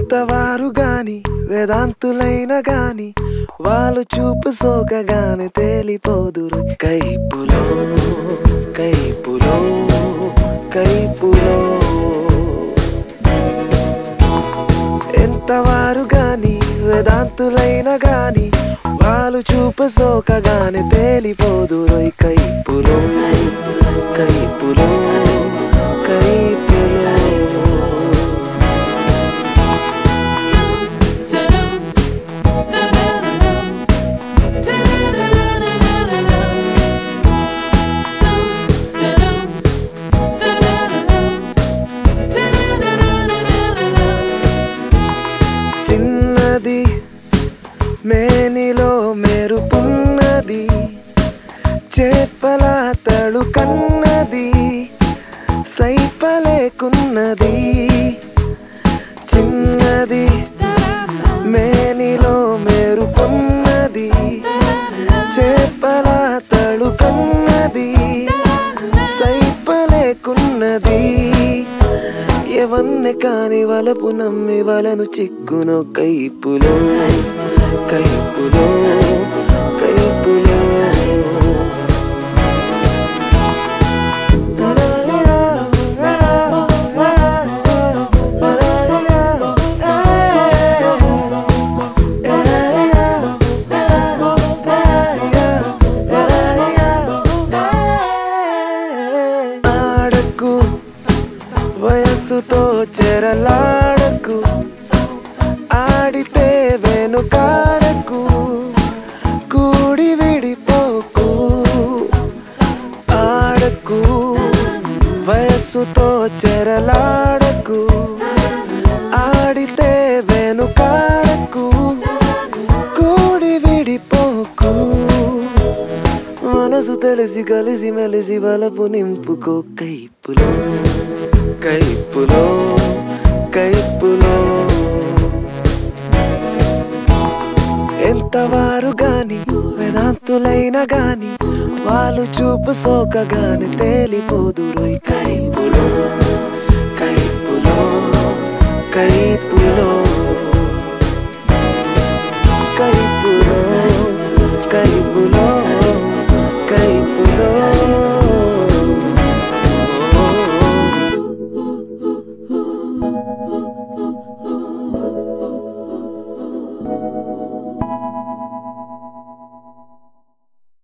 ఎంతవారు గాని వేదాంతులైన గాని వాళ్ళు చూపు సోకగానే తేలిపోదురు కైపులో కైపులో కైపులో ఎంతవారు గాని వేదాంతులైన గాని వాళ్ళు చూపు సోకగానే తేలిపోదురు కైపులో కైపులో కైపులో చిన్నది మేనిలో మెరుపున్నది చేపల తడు కన్నది సైపలేకున్నది చిన్నది మేనిలో మెరుపున్నది చేపల తడు కన్నది సైపలేకున్నది ఎవన్నే కాని వలపు నమ్మి వలను చిక్కునో కైపులో కైపులో కైపులో ఆడకు వయస్సుతో చెరలాడకు ఆడితే వెనుకాడకు కూడి విడిపోకు ఆడకు వయస్సుతో చెరలాడకు ఆడితే వెనుకాడకు కూడి విడిపోకు మనసు తెలిసి కలిసి మెలిసి వలపు నింపుకో కైపులో కైపులో కైపులో ఎంతవారు గాని వేదాంతులైన గాని వాళ్ళు చూపు సోకగాని తేలిపోదురు కైపులో కైపులో కైపులో